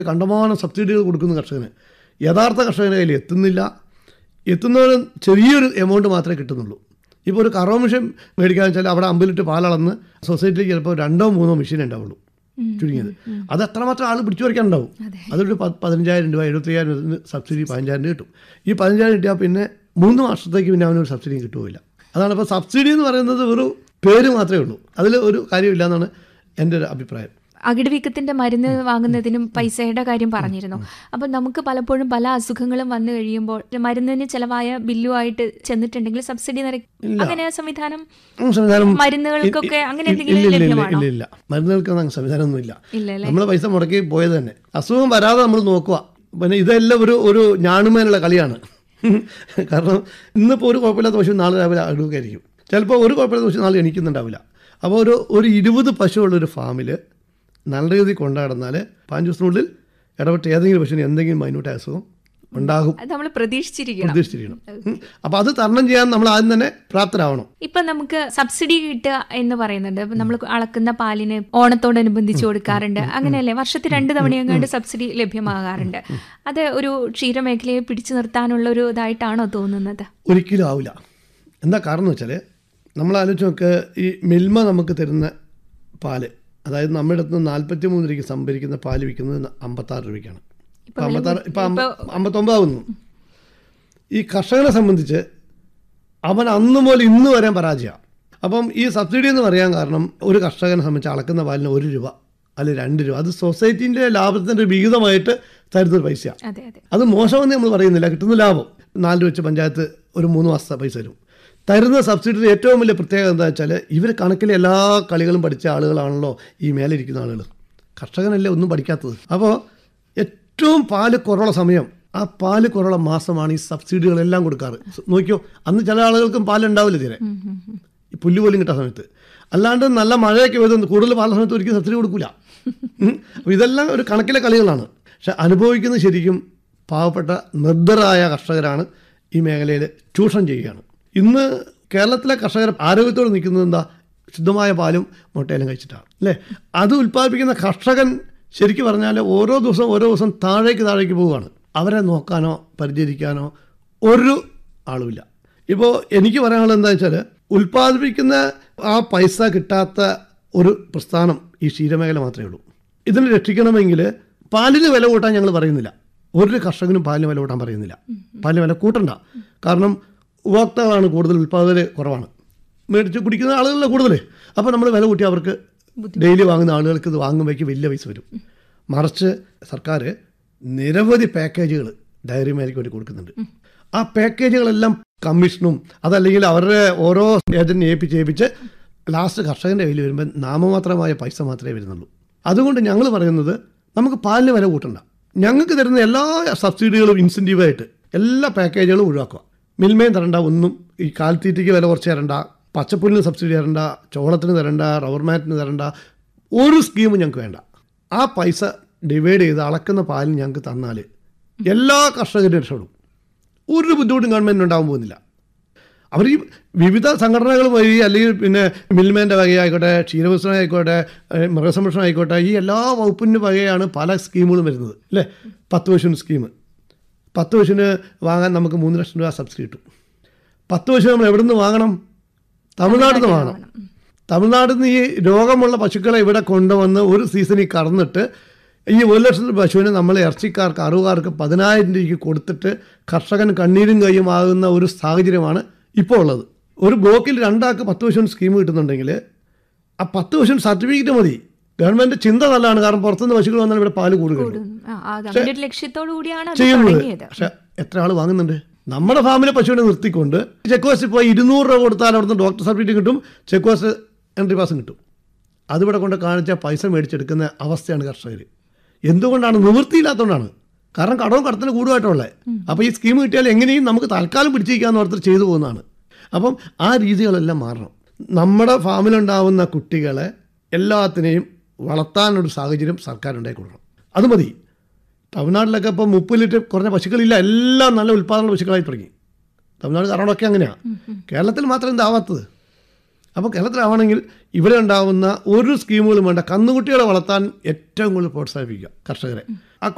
കണ്ടമാനം സബ്സിഡികൾ കൊടുക്കുന്ന കർഷകന് യഥാർത്ഥ കർഷകൻ്റെ കയ്യിൽ എത്തുന്നില്ല എത്തുന്നവന് ചെറിയൊരു എമൗണ്ട് മാത്രമേ കിട്ടുന്നുള്ളൂ ഇപ്പോൾ ഒരു കറവ മെഷീൻ മേടിക്കാന്ന് വെച്ചാൽ അവിടെ അമ്പലിട്ട് പാലളന്ന് സൊസൈറ്റിയിൽ ചിലപ്പോൾ രണ്ടോ മൂന്നോ മെഷീൻ ഉണ്ടാവുള്ളൂ ചുരുങ്ങിയത് അത് എത്രമാത്രം ആൾ പിടിച്ചു പറിക്കാൻ ഉണ്ടാവും അതൊരു പ- പതിനഞ്ചായിരം രൂപ എഴുപത്തയ്യായിരം രൂപ സബ്സിഡി പതിനഞ്ചായിരം രൂപ കിട്ടും ഈ പതിനഞ്ചായിരം കിട്ടിയാൽ പിന്നെ മൂന്ന് വർഷത്തേക്ക് പിന്നെ അവനൊരു സബ്സിഡിയും കിട്ടുകയില്ല അതാണ് ഇപ്പോൾ സബ്സിഡി എന്ന് പറയുന്നത് ഒരു പേര് മാത്രമേ ഉള്ളൂ അതിൽ ഒരു കാര്യമില്ല എന്നാണ് എൻ്റെ ഒരു അഭിപ്രായം അകിടുവീക്കത്തിന്റെ മരുന്ന് വാങ്ങുന്നതിനും പൈസയുടെ കാര്യം പറഞ്ഞിരുന്നു അപ്പം നമുക്ക് പലപ്പോഴും പല അസുഖങ്ങളും വന്നു കഴിയുമ്പോൾ മരുന്നിന് ചെലവായ ബില്ലുമായിട്ട് ചെന്നിട്ടുണ്ടെങ്കിൽ സബ്സിഡി നിര അങ്ങനെ സംവിധാനം അങ്ങനെ സംവിധാനം മരുന്നുകൾക്കൊക്കെ ഇ- അങ്ങനെ ഇ- എന്തെങ്കിലും ഇല്ല, ഇല്ല, ഇല്ല, ലഭ്യമാണോ? ഇല്ല ഇല്ല മരുന്നുകൾക്കൊന്നും അങ്ങനെ സംവിധാനമൊന്നുമില്ല ഇല്ല അല്ലേ നമ്മൾ പൈസ മുടക്കി പോയത് തന്നെ അസുഖം വരാതെ നമ്മൾ നോക്കുക പിന്നെ ഇതെല്ലാം ഒരു ഒരു ഞാണുമേനുള്ള കളിയാണ് കാരണം ഇന്നിപ്പോൾ ഒരു കുഴപ്പമില്ലാത്ത പശു നാളെ രാവിലെ അടുക്കായിരിക്കും ചിലപ്പോൾ ഒരു കുഴപ്പമില്ലാത്ത പശു നാളെ എണീക്കുന്നുണ്ടാവില്ല അപ്പോൾ ഒരു ഒരു ഇരുപത് പശുവുള്ളൊരു ഫാമിൽ നല്ല രീതിയിൽ കൊണ്ടാടുന്നാൽ പാഞ്ച് ദിവസത്തിനുള്ളിൽ ഇടപെട്ട് ഏതെങ്കിലും പശുവിന് എന്തെങ്കിലും മൈന്യൂട്ട് അസുഖം ഉണ്ടാകും അത് നമ്മൾ പ്രതീക്ഷിച്ചിരിക്കണം പ്രതീക്ഷിച്ചിരിക്കണം ഉം. അപ്പോൾ അത് തരണം ചെയ്യാൻ നമ്മൾ ആദ്യം തന്നെ പ്രാപ്തരാവണം ഇപ്പൊ നമുക്ക് സബ്സിഡി കിട്ടുക എന്ന് പറയുന്നുണ്ട് ഇപ്പൊ നമ്മൾ അളക്കുന്ന പാലിന് ഓണത്തോടനുബന്ധിച്ച് കൊടുക്കാറുണ്ട് അങ്ങനെയല്ലേ വർഷത്തിൽ രണ്ട് തവണയെങ്ങാണ്ട് സബ്സിഡി ലഭ്യമാകാറുണ്ട് അത് ഒരു ക്ഷീരമേഖലയെ പിടിച്ചു നിർത്താനുള്ള ഒരു ഇതായിട്ടാണോ തോന്നുന്നത് ഒരിക്കലും ആവില്ല എന്താ കാരണം എന്ന് വെച്ചാൽ നമ്മൾ ആലോചിച്ച് നോക്ക് ഈ മിൽമ നമുക്ക് തരുന്ന പാല് അതായത് നമ്മുടെ അടുത്ത് നിന്ന് നാൽപ്പത്തി മൂന്ന് രൂപയ്ക്ക് സംഭരിക്കുന്ന പാല് വിൽക്കുന്നത് അമ്പത്താറ് രൂപയ്ക്കാണ് ഇപ്പം അമ്പത്താറ് ഇപ്പം അമ്പ- അമ്പത്തൊമ്പതാവുന്നു ഈ കർഷകനെ സംബന്ധിച്ച് അവൻ അന്ന് മുതൽ ഇന്ന് വരെ പരാജയമാണ് അപ്പം ഈ സബ്സിഡി എന്ന് പറയാൻ കാരണം ഒരു കർഷകനെ സംബന്ധിച്ച് അളക്കുന്ന പാലിന് ഒരു രൂപ അല്ലെങ്കിൽ രണ്ട് രൂപ അത് സൊസൈറ്റീൻ്റെ ലാഭത്തിൻ്റെ വിഹിതമായിട്ട് തരുന്നൊരു പൈസയാണ് അതെ അതെ അത് മോശമെന്ന് നമ്മൾ പറയുന്നില്ല കിട്ടുന്ന ലാഭം നാല് രൂപ വെച്ച് പഞ്ചായത്ത് ഒരു മൂന്ന് മാസത്തെ പൈസ തരും തരുന്ന സബ്സിഡിയുടെ ഏറ്റവും വലിയ പ്രത്യേകത എന്താ വെച്ചാൽ ഇവർ കണക്കിലെ എല്ലാ കളികളും പഠിച്ച ആളുകളാണല്ലോ ഈ മേലെ ഇരിക്കുന്ന ആളുകൾ കർഷകനല്ലേ ഒന്നും പഠിക്കാത്തത് അപ്പോൾ ഏറ്റവും പാല് കുറവുള്ള സമയം ആ പാല് കുറവുള്ള മാസമാണ് ഈ സബ്സിഡികളെല്ലാം കൊടുക്കാറ് നോക്കിയോ അന്ന് ചില ആളുകൾക്കും പാലുണ്ടാവില്ല തീരെ ഈ പുല്ല് പോലും കിട്ടാൻ സമയത്ത് അല്ലാണ്ട് നല്ല മഴയൊക്കെ വരുന്നത് കൂടുതൽ പാല സമയത്ത് ഒരിക്കലും സബ്സിഡി കൊടുക്കില്ല അപ്പോൾ ഇതെല്ലാം ഒരു കണക്കിലെ കളികളാണ് പക്ഷെ അനുഭവിക്കുന്നത് ശരിക്കും പാവപ്പെട്ട നിർദ്ധരായ കർഷകരാണ് ഈ മേഖലയിൽ ചൂഷണം ചെയ്യുകയാണ് ഇന്ന് കേരളത്തിലെ കർഷകർ ആരോഗ്യത്തോടെ നിൽക്കുന്നത് എന്താ ശുദ്ധമായ പാലും മുട്ടയിലും കഴിച്ചിട്ടാണ് അല്ലേ അത് ഉൽപ്പാദിപ്പിക്കുന്ന കർഷകൻ ശരിക്കും പറഞ്ഞാൽ ഓരോ ദിവസവും ഓരോ ദിവസം താഴേക്ക് താഴേക്ക് പോവുകയാണ് അവരെ നോക്കാനോ പരിചരിക്കാനോ ഒരു ആളുമില്ല ഇപ്പോൾ എനിക്ക് പറയാനുള്ളത് എന്താ വെച്ചാൽ ഉൽപ്പാദിപ്പിക്കുന്ന ആ പൈസ കിട്ടാത്ത ഒരു പ്രസ്ഥാനം ഈ ക്ഷീരമേഖല മാത്രമേ ഉള്ളൂ ഇതിനെ രക്ഷിക്കണമെങ്കിൽ പാലിന് വില കൂട്ടാൻ ഞങ്ങൾ പറയുന്നില്ല ഒരു കർഷകനും പാലിന് വില കൂട്ടാൻ പറയുന്നില്ല പാലിന് വില കൂട്ടണ്ട കാരണം ഉപഭോക്താവാണ് കൂടുതൽ ഉൽപ്പാദന കുറവാണ് മേടിച്ച് കുടിക്കുന്ന ആളുകളെ കൂടുതൽ അപ്പോൾ നമ്മൾ വില കൂട്ടി അവർക്ക് ഡെയിലി വാങ്ങുന്ന ആളുകൾക്ക് ഇത് വാങ്ങുമ്പോഴേക്ക് വലിയ പൈസ വരും മറിച്ച് സർക്കാർ നിരവധി പാക്കേജുകൾ ഡയറി മേലേക്ക് വേണ്ടി കൊടുക്കുന്നുണ്ട് ആ പാക്കേജുകളെല്ലാം കമ്മീഷനും അതല്ലെങ്കിൽ അവരുടെ ഓരോ ഏജന്റിനെ ഏൽപ്പിച്ച് ഏൽപ്പിച്ച് ലാസ്റ്റ് കർഷകൻ്റെ കയ്യിൽ വരുമ്പോൾ നാമമാത്രമായ പൈസ മാത്രമേ വരുന്നുള്ളൂ അതുകൊണ്ട് ഞങ്ങൾ പറയുന്നത് നമുക്ക് പാലിന് വില കൂട്ടണ്ട ഞങ്ങൾക്ക് തരുന്ന എല്ലാ സബ്സിഡികളും ഇൻസെൻറ്റീവായിട്ട് എല്ലാ പാക്കേജുകളും ഒഴിവാക്കുക മിൽമയും തരണ്ട ഒന്നും ഈ കാൽത്തീറ്റയ്ക്ക് വില കുറച്ച് തരണ്ട പച്ചപ്പുല്ലിന് സബ്സിഡി തരണ്ട ചോളത്തിന് തരണ്ട റബ്ബർ മാറ്റിന് തരണ്ട ഒരു സ്കീമും ഞങ്ങൾക്ക് വേണ്ട ആ പൈസ ഡിവൈഡ് ചെയ്ത് അളക്കുന്ന പാലിന് ഞങ്ങൾക്ക് തന്നാൽ എല്ലാ കർഷകരും രക്ഷപ്പെടും ഒരു ബുദ്ധിമുട്ടും ഗവൺമെൻറ്റിന് ഉണ്ടാകാൻ പോകുന്നില്ല അവർ ഈ വിവിധ സംഘടനകൾ വഴി അല്ലെങ്കിൽ പിന്നെ മിൽമേൻ്റെ വകയായിക്കോട്ടെ ക്ഷീരവികസനം ആയിക്കോട്ടെ ഏഹ് മൃഗസംരക്ഷണം ആയിക്കോട്ടെ ഈ എല്ലാ വകുപ്പിൻ്റെ വകയാണ് പല സ്കീമുകളും വരുന്നത് അല്ലേ പത്ത് പശുവിന് സ്കീം പത്ത് പശുവിന് വാങ്ങാൻ നമുക്ക് മൂന്ന് ലക്ഷം രൂപ സബ്സിഡി കിട്ടും പത്ത് പശു നമ്മൾ എവിടെ നിന്ന് വാങ്ങണം തമിഴ്നാട്ടിൽ നിന്ന് വാങ്ങണം തമിഴ്നാട്ടിൽ നിന്ന് ഈ രോഗമുള്ള പശുക്കളെ ഇവിടെ കൊണ്ടുവന്ന് ഒരു സീസണിൽ കറന്നിട്ട് ഈ ഒരു ലക്ഷത്തി പശുവിനെ നമ്മൾ ഇറച്ചിക്കാർക്ക് അറിവുകാർക്ക് പതിനായിരം രൂപയ്ക്ക് കൊടുത്തിട്ട് കർഷകൻ കണ്ണീരും കൈയും ആകുന്ന ഒരു സാഹചര്യമാണ് ഇപ്പോൾ ഉള്ളത് ഒരു ബ്ലോക്കിൽ രണ്ടാൾക്ക് പത്ത് പശുവിന് സ്കീം കിട്ടുന്നുണ്ടെങ്കിൽ ആ പത്ത് പശുവിന് സർട്ടിഫിക്കറ്റ് മതി ഗവൺമെൻറ് ചിന്ത നല്ലതാണ് കാരണം പുറത്തുനിന്ന് പശുക്കൾ വന്നാൽ ഇവിടെ പാല് കൂടുതൽ ആ, ആ, അതിന്റെ ഒരു ലക്ഷ്യത്തോടു കൂടിയാണ് അത് ചെയ്യുന്നത് തുടങ്ങിയത് പക്ഷെ എത്ര ആൾ വാങ്ങുന്നുണ്ട് നമ്മുടെ ഫാമിലെ പശുവിനെ നിർത്തിക്കൊണ്ട് ചെക്ക് പോസ്റ്റ് ഇപ്പോൾ ഇരുന്നൂറ് രൂപ കൊടുത്താൽ അവിടുന്ന് ഡോക്ടർ സർട്ടിഫിക്കറ്റ് കിട്ടും ചെക്ക് പോസ്റ്റ് എൻട്രി പാസും കിട്ടും അതിവിടെ കൊണ്ട് കാണിച്ചാൽ പൈസ മേടിച്ചെടുക്കുന്ന അവസ്ഥയാണ് കർഷകർ എന്തുകൊണ്ടാണ് നിവൃത്തിയില്ലാത്തതുകൊണ്ടാണ് കാരണം കടവും കടത്തിന് കൂടുതലായിട്ടുള്ളത് അപ്പോൾ ഈ സ്കീം കിട്ടിയാൽ എങ്ങനെയും നമുക്ക് തൽക്കാലം പിടിച്ചിരിക്കാന്ന് ഓർത്ത് ചെയ്തു പോകുന്നതാണ് അപ്പം ആ രീതികളെല്ലാം മാറണം നമ്മുടെ ഫാമിലുണ്ടാവുന്ന കുട്ടികളെ എല്ലാത്തിനെയും വളർത്താനൊരു സാഹചര്യം സർക്കാർ ഉണ്ടാക്കി കൊടുക്കണം അത് മതി തമിഴ്നാട്ടിലൊക്കെ ഇപ്പോൾ മുപ്പത് ലിറ്റർ കുറഞ്ഞ പശുക്കളില്ല എല്ലാം നല്ല ഉൽപ്പാദന പശുക്കളായി തുടങ്ങി തമിഴ്നാട് കർണാടകയൊക്കെ അങ്ങനെയാണ് കേരളത്തിൽ മാത്രം എന്താവാത്തത് അപ്പോൾ കേരളത്തിലാവണമെങ്കിൽ ഇവിടെ ഉണ്ടാവുന്ന ഒരു സ്കീമുകളും വേണ്ട കന്നുകുട്ടികളെ വളർത്താൻ ഏറ്റവും കൂടുതൽ പ്രോത്സാഹിപ്പിക്കുക കർഷകരെ ആ